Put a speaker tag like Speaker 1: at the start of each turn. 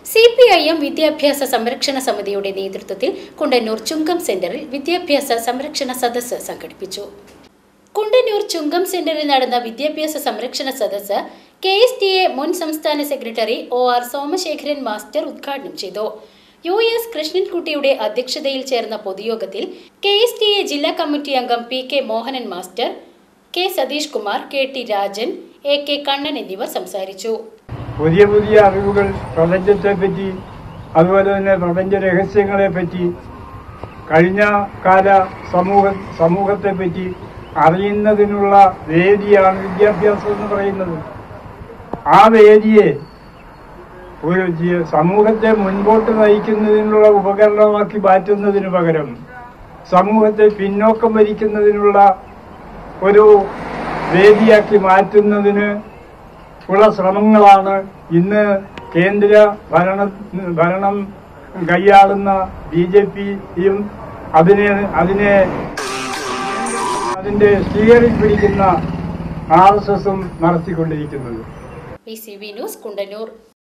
Speaker 1: C P I M വിദ്യാഭ്യാസ സംരക്ഷണ സമിതിയുടെ നേതൃത്വത്തിൽ കുണ്ടന്നൂർ ചുങ്കം സെന്ററിൽ വിദ്യാഭ്യാസ സംരക്ഷണ സദസ്സ് സംഘടിപ്പിച്ചു കുണ്ടന്നൂർ ചുങ്കം സെന്ററിൽ നടന്ന വിദ്യാഭ്യാസ സംരക്ഷണ സദസ്സ് കെ എസ് ടി എ മുൻ സംസ്ഥാന secretary O R Somasekharan master ഉദ്ഘാടനം ചെയ്തു യു എസ് കൃഷ്ണൻകുട്ടിയുടെ അധ്യക്ഷതയിൽ ചേർന്ന പൊതുയോഗത്തിൽ കെ എസ് ടി എ ജില്ലാ കമ്മിറ്റി അംഗം P K Mohanan master K Satheesh Kumar K T Rajan A K Kannan എന്നിവർ സംസാരിച്ചു
Speaker 2: പുതിയ പുതിയ അറിവുകൾ പ്രപഞ്ചത്തെ പറ്റി അതുപോലെ തന്നെ പ്രപഞ്ച രഹസ്യങ്ങളെ പറ്റി കഴിഞ്ഞ കാല സമൂഹ സമൂഹത്തെ പറ്റി അറിയുന്നതിനുള്ള വേദിയാണ് വിദ്യാഭ്യാസം എന്ന് പറയുന്നത് ആ വേദിയെ ഒരു ജി- സമൂഹത്തെ മുൻപോട്ട് നയിക്കുന്നതിനുള്ള ഉപകരണമാക്കി മാറ്റുന്നതിന് പകരം സമൂഹത്തെ പിന്നോക്കം വലിക്കുന്നതിനുള്ള ഒരു വേദിയാക്കി മാറ്റുന്നതിന് ഉള്ള ശ്രമങ്ങളാണ് ഇന്ന് കേന്ദ്ര ഭരണ ഭരണം കൈയാളുന്ന ബി ജെ പിയും അതിനെ അതിനെ അതിന്റെ സ്റ്റിയറിംഗ് പിടിക്കുന്ന ആർ എസ് എസും നടത്തിക്കൊണ്ടിരിക്കുന്നത്
Speaker 1: P C V news Kundannoor